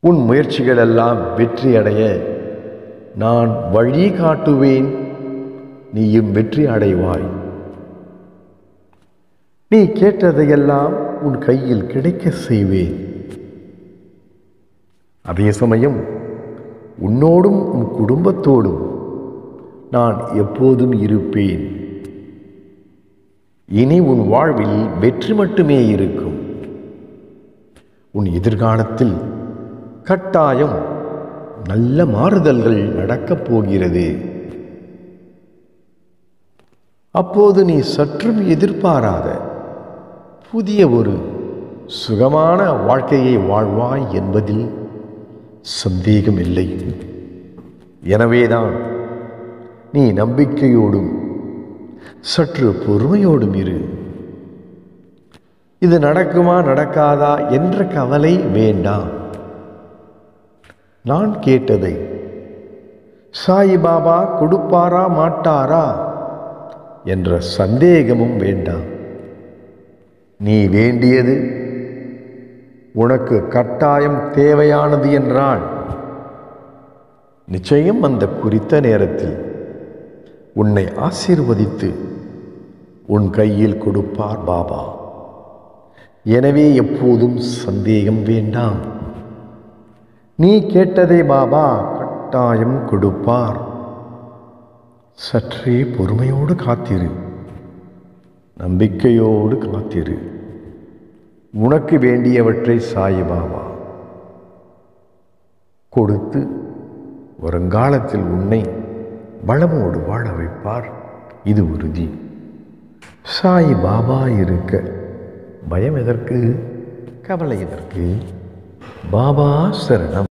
உன் முயற்சிகள் எல்லாம் வெற்றி அடைய நான் வழி காட்டுவேன் நீயும் வெற்றி அடைவாய் நீ கேட்டதையெல்லாம் உன் கையில் கிடைக்க செய்வேன் அதே சமயம் உன்னோடும் உன் குடும்பத்தோடும் நான் எப்போதும் இருப்பேன் இனி உன் வாழ்வில் வெற்றி மட்டுமே இருக்கும் உன் எதிர்காலத்தில் கட்டாயம் நல்ல மாறுதல்கள் நடக்கப் போகிறது அப்போது நீ சற்றும் எதிர்பாராத புதிய ஒரு சுகமான வாழ்க்கையை வாழ்வாய் என்பதில் சந்தேகமில்லை எனவேதான் நீ நம்பிக்கையோடும் சற்று பொறுமையோடும் இரு இது நடக்குமா நடக்காதா என்ற கவலை வேண்டாம் நான் கேட்டதை சாயிபாபா கொடுப்பாரா மாட்டாரா என்ற சந்தேகமும் வேண்டாம் நீ வேண்டியது உனக்கு கட்டாயம் தேவையானது என்றால் நிச்சயம் அந்த குறித்த நேரத்தில் உன்னை ஆசீர்வதித்து உன் கையில் கொடுப்பார் பாபா எனவே எப்போதும் சந்தேகம் வேண்டாம் நீ கேட்டதை பாபா கட்டாயம் கொடுப்பார் சற்றே பொறுமையோடு காத்திரு நம்பிக்கையோடு காத்திரு உனக்கு வேண்டியவற்றை சாயிபாபா கொடுத்து வருங்காலத்தில் உன்னை வளமோடு வாழ வைப்பார் இது உறுதி சாய் பாபா இருக்க பயம் எதற்கு கவலை எதற்கு பாபா சரணம்